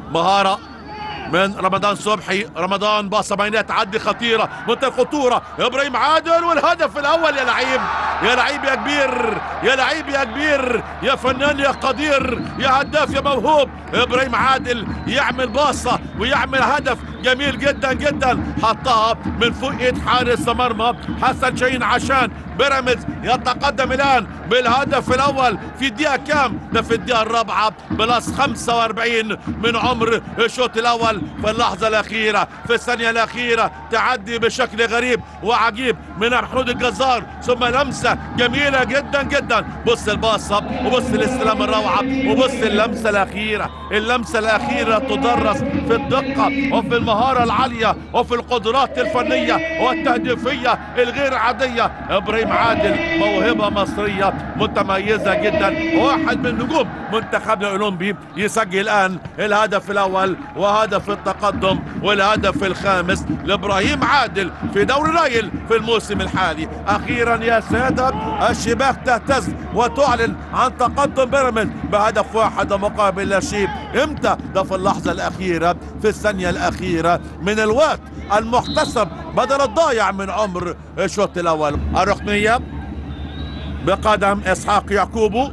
مهارة من رمضان صبحي رمضان باصة بينات تعدي خطيرة منتهى الخطورة ابراهيم عادل والهدف الاول يا لعيب يا لعيب يا كبير يا لعيب يا كبير يا فنان يا قدير يا هداف يا موهوب ابراهيم عادل يعمل باصة ويعمل هدف جميل جدا جدا حطها من فوق ايد حارس مرمى حسن شاهين عشان بيراميدز يتقدم الان بالهدف الاول في الدقيقه كام ده في الدقيقه الرابعه بلس 45 من عمر الشوط الاول في اللحظه الاخيره في الثانيه الاخيره تعدي بشكل غريب وعجيب من محمود الجزار ثم لمسه جميله جدا جدا بص الباصه وبص الاستلام الروعه وبص اللمسه الاخيره اللمسه الاخيره تدرس في الدقه وفي المهاره العاليه وفي القدرات الفنيه والتهديفيه الغير عاديه ابراهيم عادل موهبه مصريه متميزه جدا واحد من نجوم منتخبنا الاولمبي يسجل الان الهدف الاول وهدف التقدم والهدف الخامس لابراهيم عادل في دوري نايل في الموسم الحالي اخيرا يا ساده الشباك تهتز وتعلن عن تقدم بيراميدز بهدف واحد مقابل لا شيء امتى ده في اللحظه الاخيره في الثانيه الاخيره من الوقت المحتسب بدل الضايع من عمر الشوط الاول الركنيه بقدم اسحاق يعقوبو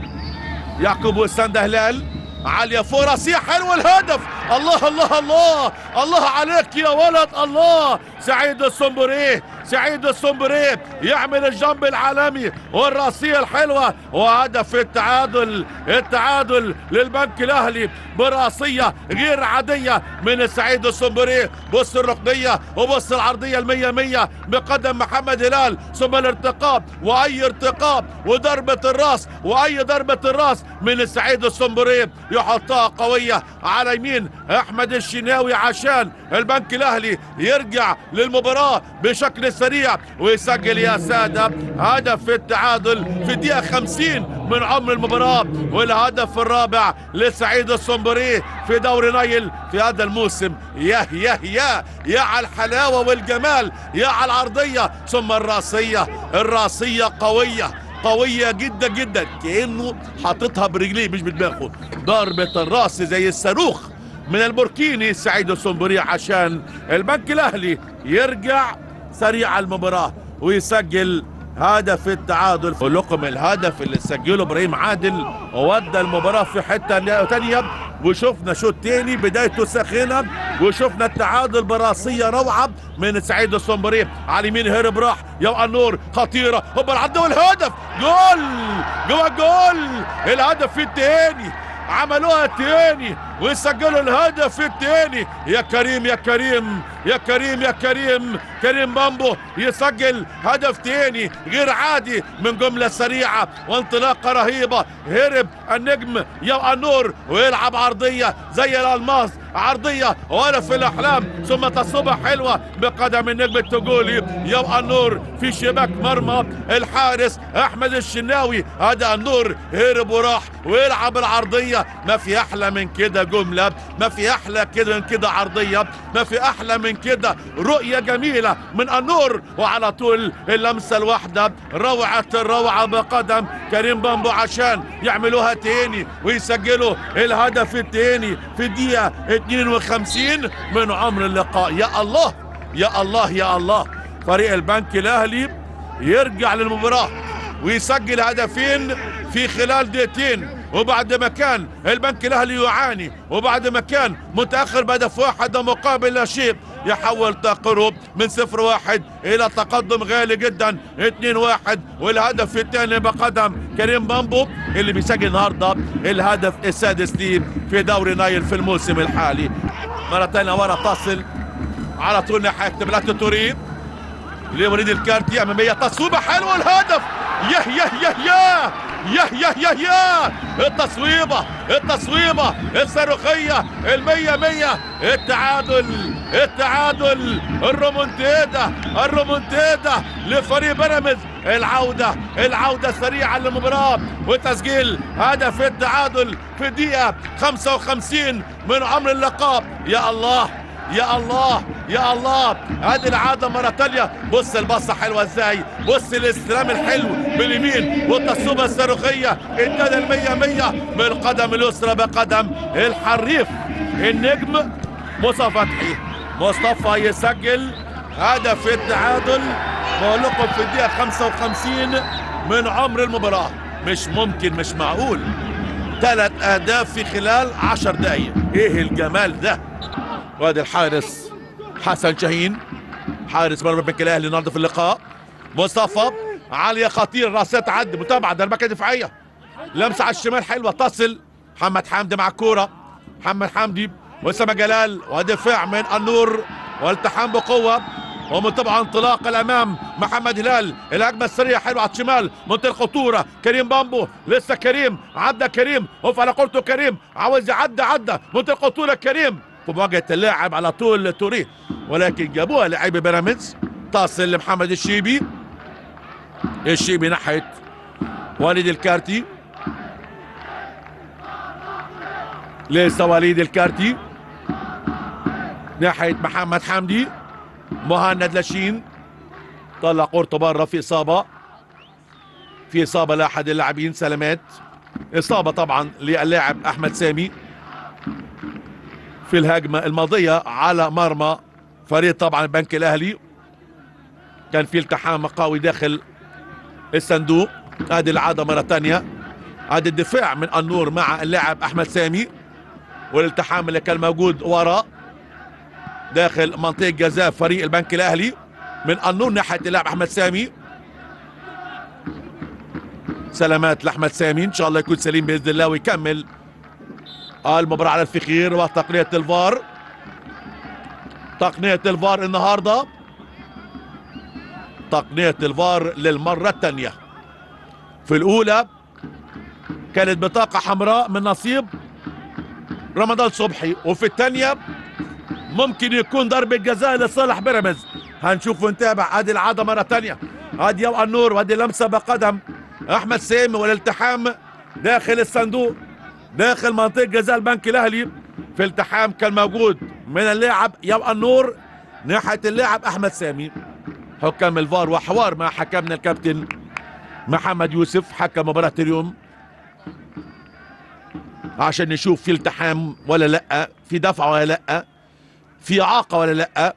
يعقوبو السند هلال عالية فرص يا حلو الهدف الله الله الله الله عليك يا ولد الله سعيد السنبريه سعيد السنبريه يعمل الجنب العالمي والراسية الحلوة وهدف التعادل التعادل للبنك الاهلي براسية غير عادية من سعيد السنبريه بص الركنية وبص العرضية المية مية بقدم محمد هلال ثم الارتقاب واي ارتقاب وضربة الراس واي ضربة الراس من سعيد السنبريه يحطها قوية على يمين احمد الشناوي عشان البنك الاهلي يرجع للمباراة بشكل سريع ويسجل يا سادة هدف التعادل في الدقيقة 50 من عمر المباراة والهدف الرابع لسعيد الصنبري في دوري نايل في هذا الموسم يا يا يا يا على الحلاوة والجمال يا على العرضية ثم الراسية الراسية قوية قوية جدا جدا كأنه حاططها برجليه مش بدماغه ضربة الراس زي الصاروخ من البوركيني سعيد الصنبوري عشان البنك الاهلي يرجع سريع المباراة ويسجل هدف التعادل لكم الهدف اللي سجله ابراهيم عادل وودى المباراة في حتة تانية وشفنا شوط تاني بدايته ساخنة وشفنا التعادل براسية روعة من سعيد الصنبري على يمين هرب راح يا النور خطيرة هوبا العدى والهدف جول جوا جول الهدف التاني عملوها تاني ويسجلوا الهدف التاني يا كريم يا كريم يا كريم يا كريم كريم بامبو يسجل هدف تاني غير عادي من جملة سريعة وانطلاقة رهيبة هرب النجم يا النور ويلعب عرضية زي الالماس عرضية ولا في الأحلام ثم تصوبة حلوة بقدم النجم التجولي يا النور في شباك مرمى الحارس أحمد الشناوي هذا النور هرب وراح ويلعب العرضية ما في أحلى من كده جملة ما في أحلى كده من كده عرضية ما في أحلى من كده رؤية جميلة من النور وعلى طول اللمسة الواحدة روعة الروعة بقدم كريم بامبو عشان يعملوها تاني ويسجلوا الهدف التاني في الدقيقة 52 من عمر اللقاء يا الله يا الله يا الله فريق البنك الاهلي يرجع للمباراة ويسجل هدفين في خلال دقيقتين وبعد ما كان البنك الاهلي يعاني وبعد ما كان متاخر بهدف واحد مقابل لا شيء يحول تقرب من صفر واحد الى تقدم غالي جدا اتنين واحد والهدف الثاني بقدم كريم بامبو اللي بيسجل النهارده الهدف السادس ليه في دوري نايل في الموسم الحالي مرة ثانية ورا تصل على طول ناحية بلات توريد لوليد الكارتي امامية تصويبة حلوة الهدف يه يه يه يه يه يه يه يه التصويبة التصويبة الصاروخية المية مية التعادل التعادل الرومونتيدا الرومونتيدا لفريق بيراميدز العودة العودة سريعة للمباراة وتسجيل هدف التعادل في الدقيقة 55 من عمر اللقاء يا الله يا الله يا الله هذه العاده مره تانية بص البصه حلوه ازاي بص الاستلام الحلو باليمين والتصوبه الصاروخيه ادانا المية مية بالقدم اليسرى بقدم الحريف النجم مصطفى فتحي مصطفى يسجل هدف التعادل بقول لكم في الدقيقه 55 من عمر المباراه مش ممكن مش معقول ثلاث اهداف في خلال عشر دقايق ايه الجمال ده وادي الحارس حسن شاهين حارس مرمى البنك الاهلي النهارده في اللقاء مصطفى عاليه خطير راسيه تعدي متابعه ضربه دفاعيه لمسه على الشمال حلوه تصل محمد حمدي مع الكوره محمد حمدي واسامه جلال ودفاع من النور والتحام بقوه ومتابعة انطلاق الامام محمد هلال الهجمه السريعه حلوه على الشمال منطقه الخطوره كريم بامبو لسه كريم عدى كريم اوف على قولته كريم عاوز يعدى عدى منطقه الخطوره كريم في مواجهه اللاعب على طول توريه ولكن جابوها لعيب بيراميدز تصل لمحمد الشيبي الشيبي ناحيه وليد الكارتي لسه وليد الكارتي ناحيه محمد حمدي مهند لاشين طلع قرطه بره في اصابه في اصابه لاحد اللاعبين سلامات اصابه طبعا للاعب احمد سامي في الهجمه الماضيه على مرمى فريق طبعا البنك الاهلي كان في التحام قوي داخل الصندوق هذه العاده مره ثانيه هذا الدفاع من النور مع اللاعب احمد سامي والالتحام اللي كان موجود وراء داخل منطقه جزاء فريق البنك الاهلي من النور ناحيه اللاعب احمد سامي سلامات لاحمد سامي ان شاء الله يكون سليم باذن الله ويكمل المباراه على الفخير وتقنيه الفار تقنيه الفار النهارده تقنيه الفار للمره الثانيه في الاولى كانت بطاقه حمراء من نصيب رمضان صبحي وفي الثانيه ممكن يكون ضربة جزاء لصالح بيراميدز هنشوف ونتابع ادي العادة مرة تانية ادي يوقع النور وادي لمسة بقدم احمد سامي والالتحام داخل الصندوق داخل منطقة جزاء البنك الاهلي في التحام كان موجود من اللاعب يوقع النور ناحية اللاعب احمد سامي حكام الفار وحوار مع حكمنا الكابتن محمد يوسف حكم مباراة اليوم عشان نشوف في التحام ولا لا في دفع ولا لا في اعاقه ولا لا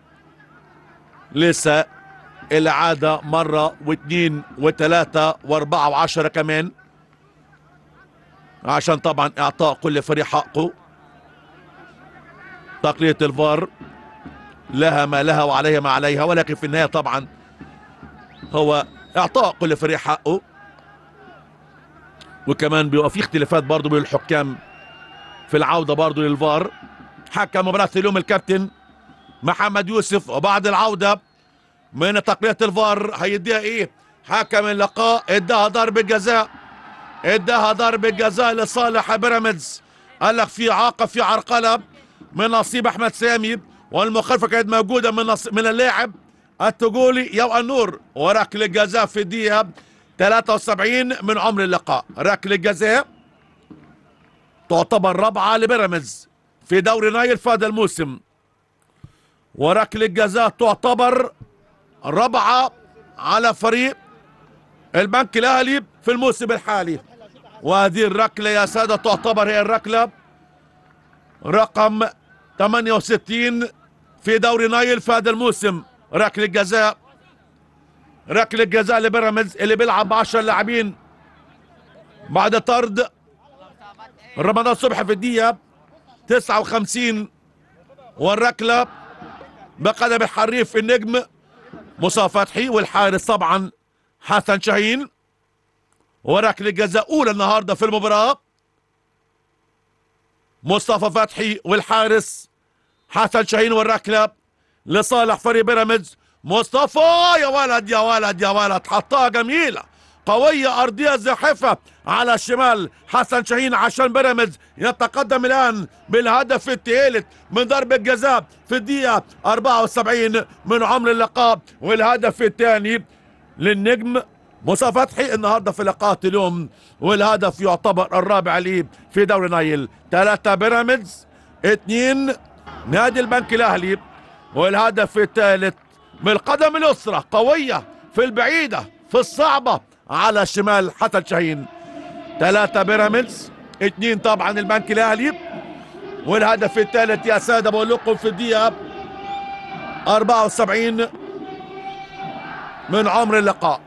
لسه العادة مرة واثنين وثلاثة واربعة وعشرة كمان عشان طبعا اعطاء كل فريق حقه تقنية الفار لها ما لها وعليها ما عليها ولكن في النهاية طبعا هو اعطاء كل فريق حقه وكمان بيبقى في اختلافات برضه بين الحكام في العودة برضه للفار حكم مباراة اليوم الكابتن محمد يوسف وبعد العودة من تقنية الفار هيديها ايه حكم اللقاء اداها ضربة جزاء اداها ضربة جزاء لصالح بيراميدز قال لك في اعاقة في عرقلة من نصيب احمد سامي والمخالفة كانت موجودة من نص... من اللاعب التجولي يو النور وركل الجزاء في الدقيقة 73 من عمر اللقاء ركل الجزاء تعتبر رابعة لبيراميدز في دوري نايل في هذا الموسم وركل الجزاء تعتبر رابعة على فريق البنك الاهلي في الموسم الحالي وهذه الركله يا ساده تعتبر هي الركله رقم 68 في دوري نايل في هذا الموسم ركله الجزاء ركله الجزاء لبيراميدز اللي بيلعب ب 10 لاعبين بعد طرد رمضان صبحي في الدقيقه 59 والركله بقدم الحريف النجم مصطفى فتحي والحارس طبعا حسن شاهين وركله جزاء اولى النهارده في المباراه مصطفى فتحي والحارس حسن شاهين والركله لصالح فريق بيراميدز مصطفى يا ولد يا ولد يا ولد حطها جميله قوية أرضية زاحفة على الشمال حسن شاهين عشان بيراميدز يتقدم الآن بالهدف الثالث من ضربة جزاء في الدقيقة 74 من عمر اللقاء والهدف الثاني للنجم موسى فتحي النهارده في لقاءات اليوم والهدف يعتبر الرابع ليه في دوري نايل ثلاثة بيراميدز اثنين نادي البنك الاهلي والهدف الثالث من القدم اليسرى قويه في البعيده في الصعبه على شمال حسن شاهين ثلاثة بيراميدز اثنين طبعا البنك الاهلي والهدف الثالث يا ساده بقول لكم في الدقيقه 74 من عمر اللقاء